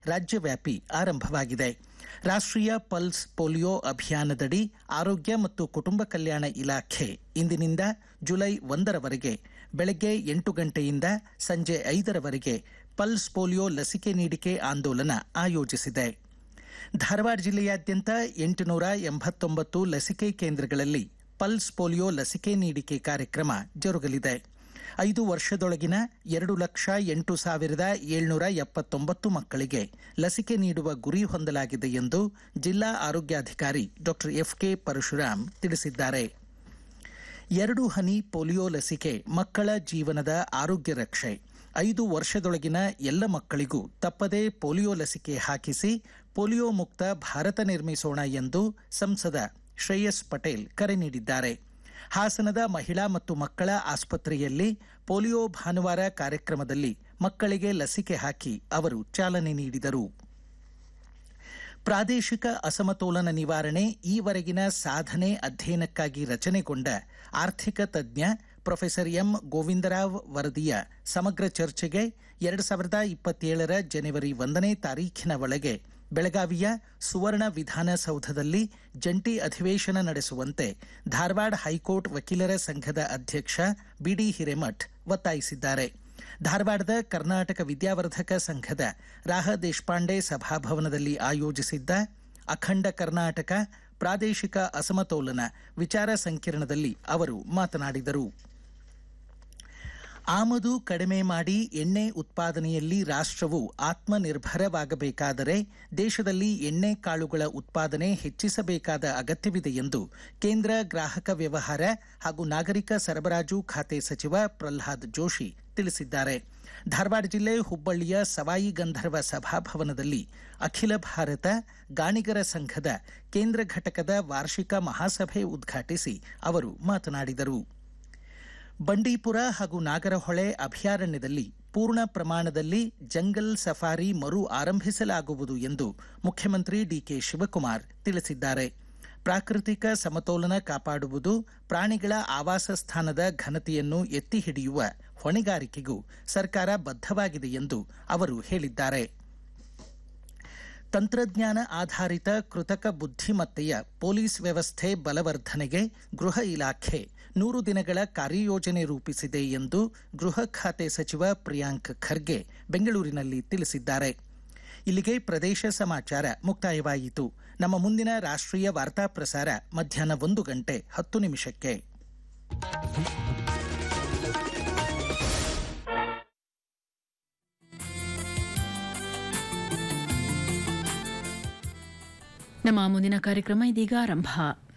ರಾಜ್ಯವ್ಯಾಪಿ ಆರಂಭವಾಗಿದೆ ರಾಷ್ಟ್ರೀಯ ಪಲ್ಸ್ ಪೋಲಿಯೋ ಅಭಿಯಾನದಡಿ ಆರೋಗ್ಯ ಮತ್ತು ಕುಟುಂಬ ಕಲ್ಯಾಣ ಇಲಾಖೆ ಇಂದಿನಿಂದ ಜುಲೈ ಒಂದರವರೆಗೆ ಬೆಳಗ್ಗೆ ಎಂಟು ಗಂಟೆಯಿಂದ ಸಂಜೆ ಐದರವರೆಗೆ ಪಲ್ಸ್ ಪೋಲಿಯೋ ಲಸಿಕೆ ನೀಡಿಕೆ ಆಂದೋಲನ ಆಯೋಜಿಸಿದೆ ಧಾರವಾಡ ಜಿಲ್ಲೆಯಾದ್ಯಂತ ಎಂಟುನೂರ ಎಂಬತ್ತೊಂಬತ್ತು ಲಸಿಕೆ ಕೇಂದ್ರಗಳಲ್ಲಿ ಪಲ್ಸ್ ಪೋಲಿಯೋ ಲಸಿಕೆ ನೀಡಿಕೆ ಕಾರ್ಯಕ್ರಮ ಜರುಗಲಿದೆ ಐದು ವರ್ಷದೊಳಗಿನ ಎರಡು ಲಕ್ಷ ಎಂಟು ಸಾವಿರದ ಏಳ್ನೂರ ಎಪ್ಪತ್ತೊಂಬತ್ತು ಮಕ್ಕಳಿಗೆ ಲಸಿಕೆ ನೀಡುವ ಗುರಿ ಹೊಂದಲಾಗಿದೆ ಎಂದು ಜಿಲ್ಲಾ ಆರೋಗ್ಯಾಧಿಕಾರಿ ಡಾಕ್ಟರ್ ಎಫ್ಕೆ ಪರಶುರಾಮ್ ತಿಳಿಸಿದ್ದಾರೆ ಎರಡು ಹನಿ ಪೋಲಿಯೋ ಲಸಿಕೆ ಮಕ್ಕಳ ಜೀವನದ ಆರೋಗ್ಯ ರಕ್ಷೆ ಐದು ವರ್ಷದೊಳಗಿನ ಎಲ್ಲ ಮಕ್ಕಳಿಗೂ ತಪ್ಪದೇ ಪೋಲಿಯೋ ಲಸಿಕೆ ಹಾಕಿಸಿ ಪೋಲಿಯೋ ಮುಕ್ತ ಭಾರತ ನಿರ್ಮಿಸೋಣ ಎಂದು ಸಂಸದ ಶ್ರೇಯಸ್ ಪಟೇಲ್ ಕರೆ ನೀಡಿದ್ದಾರೆ ಹಾಸನದ ಮಹಿಳಾ ಮತ್ತು ಮಕ್ಕಳ ಆಸ್ಪತ್ರೆಯಲ್ಲಿ ಪೋಲಿಯೋ ಭಾನುವಾರ ಕಾರ್ಯಕ್ರಮದಲ್ಲಿ ಮಕ್ಕಳಿಗೆ ಲಸಿಕೆ ಹಾಕಿ ಅವರು ಚಾಲನೆ ನೀಡಿದರು ಪ್ರಾದೇಶಿಕ ಅಸಮತೋಲನ ನಿವಾರಣೆ ಈವರೆಗಿನ ಸಾಧನೆ ಅಧ್ಯಯನಕ್ಕಾಗಿ ರಚನೆಗೊಂಡ ಆರ್ಥಿಕ ತಜ್ಞ ಪ್ರೊಫೆಸರ್ ಎಂ ಗೋವಿಂದರಾವ್ ವರದಿಯ ಸಮಗ್ರ ಚರ್ಚೆಗೆ ಎರಡು ಸಾವಿರದ ಇಪ್ಪತ್ತೇಳರ ಜನವರಿ ಒಂದನೇ ತಾರೀಖಿನ ಒಳಗೆ ಬೆಳಗಾವಿಯ ಸುವರ್ಣ ವಿಧಾನಸೌಧದಲ್ಲಿ ಜಂಟಿ ಅಧಿವೇಶನ ನಡೆಸುವಂತೆ ಧಾರವಾಡ ಹೈಕೋರ್ಟ್ ವಕೀಲರ ಸಂಘದ ಅಧ್ಯಕ್ಷ ಬಿಡಿ ಹಿರೇಮಠ್ ಒತ್ತಾಯಿಸಿದ್ದಾರೆ ಧಾರವಾಡದ ಕರ್ನಾಟಕ ವಿದ್ಯಾವರ್ಧಕ ಸಂಘದ ರಾಹ ದೇಶಪಾಂಡೆ ಸಭಾಭವನದಲ್ಲಿ ಆಯೋಜಿಸಿದ್ದ ಅಖಂಡ ಕರ್ನಾಟಕ ಪ್ರಾದೇಶಿಕ ಅಸಮತೋಲನ ವಿಚಾರ ಸಂಕಿರಣದಲ್ಲಿ ಅವರು ಮಾತನಾಡಿದರು ಆಮದು ಕಡಿಮೆ ಮಾಡಿ ಎಣ್ಣೆ ಉತ್ಪಾದನೆಯಲ್ಲಿ ರಾಷ್ಟ್ರವು ಆತ್ಮನಿರ್ಭರವಾಗಬೇಕಾದರೆ ದೇಶದಲ್ಲಿ ಎಣ್ಣೆ ಕಾಳುಗಳ ಉತ್ಪಾದನೆ ಹೆಚ್ಚಿಸಬೇಕಾದ ಅಗತ್ಯವಿದೆ ಎಂದು ಕೇಂದ್ರ ಗ್ರಾಹಕ ವ್ಯವಹಾರ ಹಾಗೂ ನಾಗರಿಕ ಸರಬರಾಜು ಖಾತೆ ಸಚಿವ ಪ್ರಲ್ಹಾದ್ ಜೋಶಿ ತಿಳಿಸಿದ್ದಾರೆ ಧಾರವಾಡ ಜಿಲ್ಲೆ ಹುಬ್ಬಳ್ಳಿಯ ಸವಾಯಿ ಗಂಧರ್ವ ಸಭಾಭವನದಲ್ಲಿ ಅಖಿಲ ಭಾರತ ಗಾಣಿಗರ ಸಂಘದ ಕೇಂದ್ರ ಘಟಕದ ವಾರ್ಷಿಕ ಮಹಾಸಭೆ ಉದ್ಘಾಟಿಸಿ ಅವರು ಮಾತನಾಡಿದರು ಬಂಡೀಪುರ ಹಾಗೂ ನಾಗರಹೊಳೆ ಅಭಯಾರಣ್ಯದಲ್ಲಿ ಪೂರ್ಣ ಪ್ರಮಾಣದಲ್ಲಿ ಜಂಗಲ್ ಸಫಾರಿ ಮರು ಆರಂಭಿಸಲಾಗುವುದು ಎಂದು ಮುಖ್ಯಮಂತ್ರಿ ಡಿಕೆ ಶಿವಕುಮಾರ್ ತಿಳಿಸಿದ್ದಾರೆ ಪ್ರಾಕೃತಿಕ ಸಮತೋಲನ ಕಾಪಾಡುವುದು ಪ್ರಾಣಿಗಳ ಆವಾಸ ಸ್ಥಾನದ ಘನತೆಯನ್ನು ಎತ್ತಿ ಹಿಡಿಯುವ ಹೊಣೆಗಾರಿಕೆಗೂ ಸರ್ಕಾರ ಬದ್ಧವಾಗಿದೆ ಎಂದು ಅವರು ಹೇಳಿದ್ದಾರೆ ತಂತ್ರಜ್ಞಾನ ಆಧಾರಿತ ಕೃತಕ ಬುದ್ಧಿಮತ್ತೆಯ ಪೊಲೀಸ್ ವ್ಯವಸ್ಥೆ ಬಲವರ್ಧನೆಗೆ ಗೃಹ ಇಲಾಖೆ ನೂರು ದಿನಗಳ ಕಾರ್ಯಯೋಜನೆ ರೂಪಿಸಿದೆ ಎಂದು ಗೃಹ ಖಾತೆ ಸಚಿವ ಪ್ರಿಯಾಂಕ್ ಖರ್ಗೆ ಬೆಂಗಳೂರಿನಲ್ಲಿ ತಿಳಿಸಿದ್ದಾರೆ ಇಲ್ಲಿಗೆ ಪ್ರದೇಶ ಸಮಾಚಾರ ಮುಕ್ತಾಯವಾಯಿತು ನಮ್ಮ ಮುಂದಿನ ರಾಷ್ಟ್ರೀಯ ವಾರ್ತಾ ಪ್ರಸಾರ ಮಧ್ಯಾಹ್ನ ಒಂದು ಗಂಟೆ ಹತ್ತು ನಿಮಿಷಕ್ಕೆ ನಮ್ಮ ಮುಂದಿನ ಕಾರ್ಯಕ್ರಮ ಇದೀಗ ಆರಂಭ